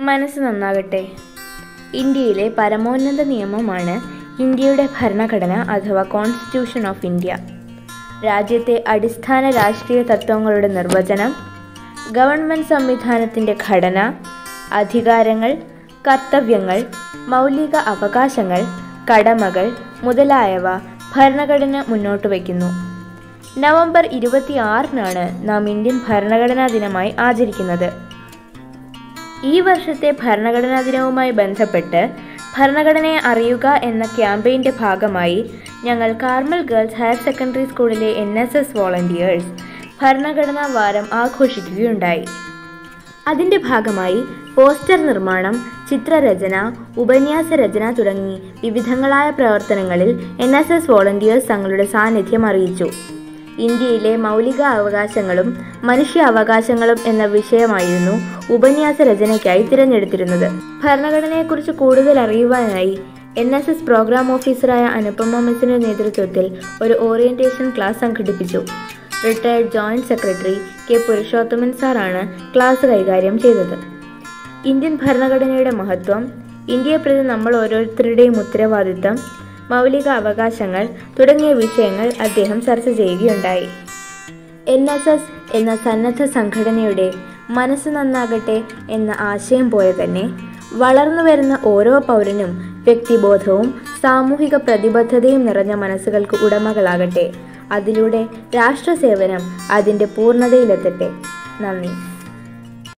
മനസ്സ് നന്നാകട്ടെ ഇന്ത്യയിലെ പരമോന്നത നിയമമാണ് ഇന്ത്യയുടെ ഭരണഘടന അഥവാ കോൺസ്റ്റിറ്റ്യൂഷൻ ഓഫ് ഇന്ത്യ രാജ്യത്തെ അടിസ്ഥാന രാഷ്ട്രീയ തത്വങ്ങളുടെ നിർവചനം ഗവൺമെൻറ് സംവിധാനത്തിൻ്റെ ഘടന അധികാരങ്ങൾ കർത്തവ്യങ്ങൾ മൗലിക അവകാശങ്ങൾ കടമകൾ മുതലായവ ഭരണഘടന മുന്നോട്ട് വയ്ക്കുന്നു നവംബർ ഇരുപത്തിയാറിനാണ് നാം ഇന്ത്യൻ ഭരണഘടനാ ദിനമായി ആചരിക്കുന്നത് ഈ വർഷത്തെ ഭരണഘടനാ ദിനവുമായി ബന്ധപ്പെട്ട് ഭരണഘടനയെ അറിയുക എന്ന ക്യാമ്പയിൻ്റെ ഭാഗമായി ഞങ്ങൾ കാർമൽ ഗേൾസ് ഹയർ സെക്കൻഡറി സ്കൂളിലെ എൻ എസ് എസ് വോളണ്ടിയേഴ്സ് ഭരണഘടനാ വാരം ആഘോഷിക്കുകയുണ്ടായി അതിൻ്റെ ഭാഗമായി പോസ്റ്റർ നിർമ്മാണം ചിത്രരചന ഉപന്യാസ രചന തുടങ്ങി വിവിധങ്ങളായ പ്രവർത്തനങ്ങളിൽ എൻ എസ് എസ് വോളണ്ടിയേഴ്സ് തങ്ങളുടെ സാന്നിധ്യം അറിയിച്ചു ഇന്ത്യയിലെ മൗലിക അവകാശങ്ങളും മനുഷ്യ അവകാശങ്ങളും എന്ന വിഷയമായിരുന്നു ഉപന്യാസ രചനയ്ക്കായി തിരഞ്ഞെടുത്തിരുന്നത് ഭരണഘടനയെക്കുറിച്ച് കൂടുതൽ അറിയുവാനായി എൻ എസ് എസ് പ്രോഗ്രാം ഓഫീസറായ അനുപമ മിസിന്റെ നേതൃത്വത്തിൽ ഒരു ഓറിയന്റേഷൻ ക്ലാസ് സംഘടിപ്പിച്ചു retired joint secretary K Purushothaman സാറാണ് ക്ലാസ് കൈകാര്യം ചെയ്തത് ഇന്ത്യൻ ഭരണഘടനയുടെ മഹത്വം ഇന്ത്യയെ പ്രതി നമ്മൾ ഓരോരുത്തരുടെയും ഉത്തരവാദിത്തം മൗലിക അവകാശങ്ങൾ തുടങ്ങിയ വിഷയങ്ങൾ അദ്ദേഹം ചർച്ച ചെയ്യുകയുണ്ടായി എൻ എസ് എസ് എന്ന സന്നദ്ധ സംഘടനയുടെ മനസ്സ് നന്നാകട്ടെ എന്ന ആശയം പോലെ തന്നെ വളർന്നു വരുന്ന ഓരോ പൗരനും വ്യക്തിബോധവും സാമൂഹിക പ്രതിബദ്ധതയും നിറഞ്ഞ മനസ്സുകൾക്ക് ഉടമകളാകട്ടെ അതിലൂടെ രാഷ്ട്രസേവനം അതിൻ്റെ പൂർണ്ണതയിലെത്തട്ടെ നന്ദി